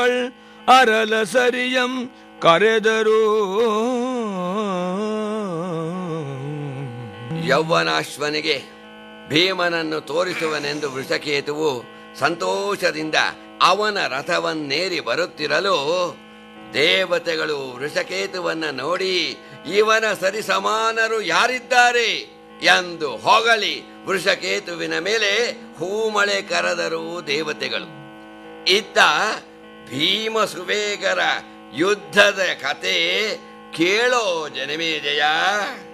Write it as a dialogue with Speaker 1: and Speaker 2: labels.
Speaker 1: ತಾಳ್ ಅರಲ ಸರಿಯಂ ಕರೆದರು
Speaker 2: ಯೌವನಾಶ್ವನಿಗೆ ಭೀಮನನ್ನು ತೋರಿಸುವನೆಂದು ವೃಷಕೇತುವು ಸಂತೋಷದಿಂದ ಅವನ ರಥವನ್ನೇರಿ ಬರುತ್ತಿರಲು ದೇವತೆಗಳು ವೃಷಕೇತುವನ್ನ ನೋಡಿ ಇವನ ಸರಿಸಮಾನರು ಯಾರಿದ್ದಾರೆ ಎಂದು ಹೊಗಳಿ ವೃಷಕೇತುವಿನ ಮೇಲೆ ಹೂಮಳೆ ಕರೆದರು ದೇವತೆಗಳು ಇತ್ತ ಭೀಮ ಸುಬೇಗರ ಯುದ್ಧದ ಕತೆ ಕೇಳೋ ಜನಮೇಜಯ